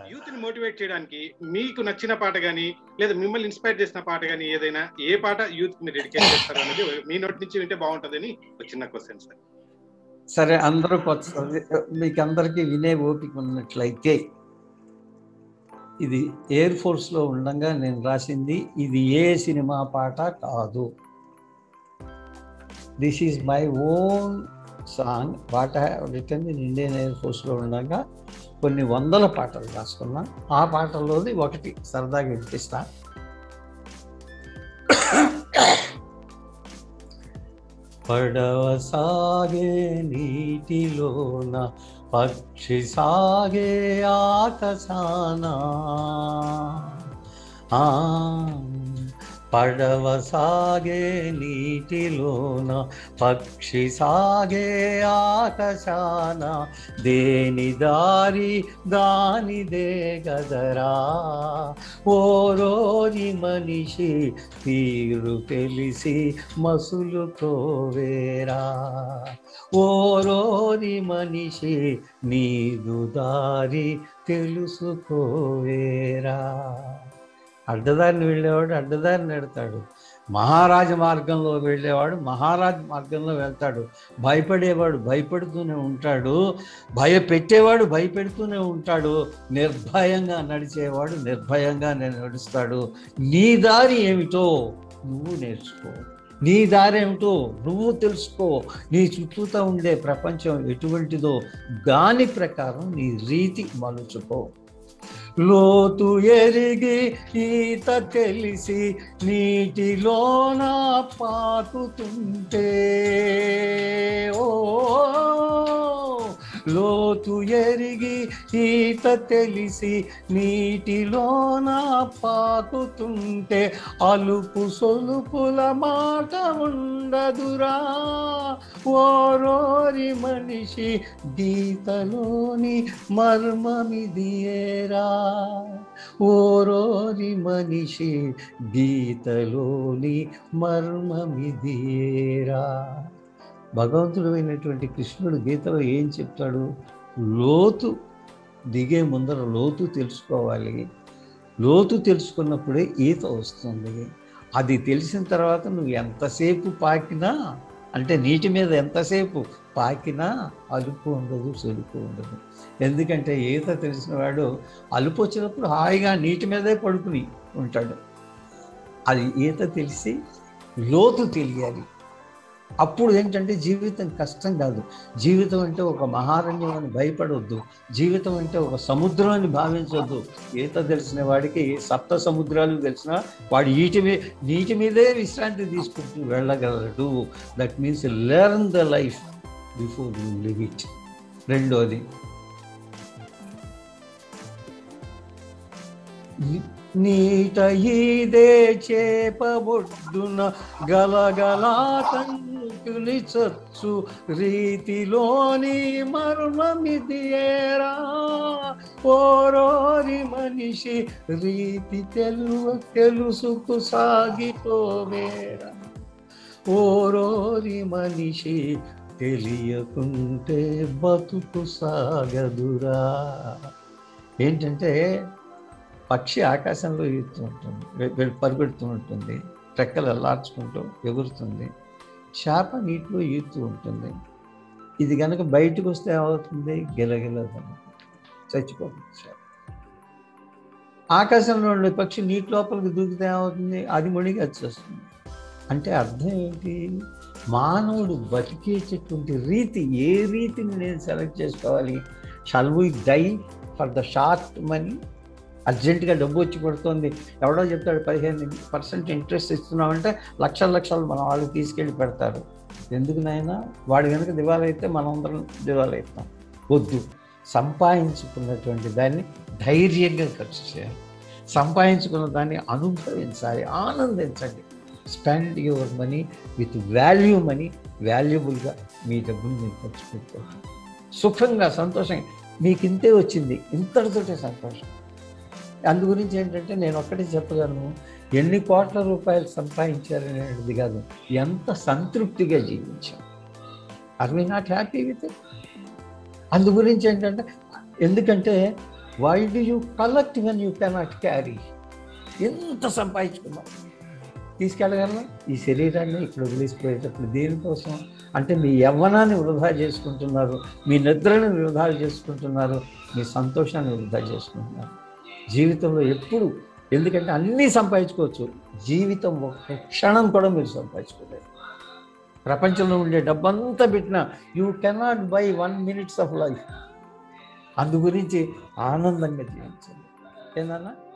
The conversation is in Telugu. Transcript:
సార్ యూత్ ని మోటివేట్ చేయడానికి మీకు నచ్చిన పాట గానీ లేదా మిమ్మల్ని ఇన్స్పైర్ చేసిన పాట గానీ ఏదైనా ఏ పాట యూత్ మీరు డెడికేట్ చేస్తారు అనేది మీ నోటి నుంచి వింటే బాగుంటుందని ఒక చిన్న క్వశ్చన్ సార్ సరే అందరూ కొత్త మీకు అందరికీ వినే ఓపిక ఉన్నట్లయితే ఇది ఎయిర్ ఫోర్స్లో ఉండగా నేను రాసింది ఇది ఏ సినిమా పాట కాదు this is my own song పాట రిటర్న్ ఇన్ ఇండియన్ ఎయిర్ ఫోర్స్లో ఉండగా కొన్ని వందల పాటలు రాసుకున్నా ఆ పాటల్లోది ఒకటి సరదాగా వినిపిస్తా పడవ సాగే నీటిలోన పక్షి సాగే ఆకాశాన ఆ, పడవ సాగే నీటిలోన పక్షి సాగే ఆకాశాన దేని దారి దానిదే గదరా ఓ రోజి మనిషి తీరు తెలిసి మసులు కోవేరా ఓ రోజి మనిషి నీదు దారి తెలుసుకోవేరా అడ్డదారిని వెళ్ళేవాడు అడ్డదారిని వెళ్తాడు మహారాజ మార్గంలో వెళ్ళేవాడు మహారాజ మార్గంలో వెళ్తాడు భయపడేవాడు భయపడుతూనే ఉంటాడు భయపెట్టేవాడు భయపెడుతూనే ఉంటాడు నిర్భయంగా నడిచేవాడు నిర్భయంగా నడుస్తాడు నీ దారి ఏమిటో నువ్వు నేర్చుకో నీ దారి ఏమిటో నువ్వు తెలుసుకో నీ చుట్టూతా ఉండే ప్రపంచం ఎటువంటిదో దాని ప్రకారం నీ రీతి మలుచుకో లోతు ఎరిగి ఈత తెలిసి నీటిలోన పాకుతుంటే ఓ లోతు ఎరిగి ఈత తెలిసి నీటిలోన పాకుతుంటే అలుపు సొలుపుల మాట ఉండదురా ఓరోరి మనిషి గీతలోని మర్మమిదియేరా ఓరోరి మనిషి గీతలోని మర్మమిదియేరా భగవంతుడైనటువంటి కృష్ణుడు గీతలో ఏం చెప్తాడు లోతు దిగే ముందర లోతు తెలుసుకోవాలి లోతు తెలుసుకున్నప్పుడే ఈత వస్తుంది అది తెలిసిన తర్వాత నువ్వు ఎంతసేపు పాకినా అంటే నీటి మీద ఎంతసేపు పాకినా అలుపు ఉండదు సొలుపు ఉండదు ఎందుకంటే ఈత తెలిసిన వాడు అలుపు వచ్చినప్పుడు హాయిగా నీటి మీదే పడుకుని ఉంటాడు అది ఈత తెలిసి లోతు తెలియాలి అప్పుడు ఏంటంటే జీవితం కష్టం కాదు జీవితం అంటే ఒక మహారణ్యం అని భయపడవద్దు జీవితం అంటే ఒక సముద్రం అని భావించవద్దు ఈత తెలిసిన వాడికి సప్త సముద్రాలు తెలిసిన వాడు ఈటి మీ నీటి మీదే విశ్రాంతి తీసుకుంటూ వెళ్ళగలడు that means learn the life before you live it రెండోది నీట ఈదే చేపబొడ్డున గలగలా కంకుని చచ్చు రీతిలోని మర్మమిదియేరా ఓరోరి మనిషి రీతి తెలువ తెలుసుకు సాగిపోవేరా ఓరోరి మనిషి తెలియకుంటే బతుకు సాగదురా ఏంటంటే పక్షి ఆకాశంలో ఎగురుతూ ఉంటుంది వె- వె- పరిగెడుతూ ఉంటుంది రెక్కలు అల్లార్చుకుంటూ ఎగురుతుంది చేప నీటిలో ఈదుతూ ఉంటుంది ఇది కనుక బయటకు వస్తే ఏమవుతుంది గిలగిలదని చచ్చిపోతుంది చేప ఆకాశంలో ఉండే పక్షి నీటి లోపలికి దూకితే ఏమవుతుంది అది మునిగి వచ్చేస్తుంది అంటే అర్థం ఏంటి మానవుడు బతికేటటువంటి రీతి ఏ రీతిని నేను సెలెక్ట్ చేసుకోవాలి shall we die for the short money అర్జెంటుగా డబ్బు వచ్చి పడుతుంది ఎవడో చెప్తాడు పదిహేను పర్సెంట్ ఇంట్రెస్ట్ ఇస్తున్నామంటే లక్షల లక్షలు మన వాళ్ళు తీసుకెళ్ళి పెడతారు ఎందుకు నాయనా వాడు కనుక దివాళీ అయితే మనందరం దివాళీ అవుతాం వద్దు సంపాదించుకున్నటువంటి దాన్ని ధైర్యంగా ఖర్చు చేయాలి సంపాదించుకున్న దాన్ని అనుభవించాలి ఆనందించండి spend your money with value money వాల్యుబుల్గా మీ డబ్బులు మీరు ఖర్చు పెట్టుకోవాలి సుఖంగా సంతోషంగా మీకు ఇంతే వచ్చింది ఇంతటితోటే సంతోషం అందు గురించి ఏంటంటే నేను ఒక్కటే చెప్పగలను ఎన్ని కోట్ల రూపాయలు సంపాదించారనేది కాదు ఎంత సంతృప్తిగా జీవించాం are we not happy with it అందు గురించి ఏంటంటే ఎందుకంటే why do you collect when you cannot carry ఎంత సంపాదించుకున్నాం తీసుకెళ్ళగలరా ఈ శరీరాన్ని ఇక్కడ వదిలేసిపోయేటప్పుడు దేనికోసం అంటే మీ యవ్వనాన్ని వృధా చేసుకుంటున్నారు మీ నిద్రని వృధా చేసుకుంటున్నారు మీ సంతోషాన్ని వృధా చేసుకుంటున్నారు జీవితంలో ఎప్పుడు ఎందుకంటే అన్నీ సంపాదించుకోవచ్చు జీవితం ఒక్క క్షణం కూడా మీరు సంపాదించుకోలేరు ప్రపంచంలో ఉండే డబ్బంతా పెట్టినా you cannot buy one minutes of life అందు గురించి ఆనందంగా జీవించండి ఏందన్నా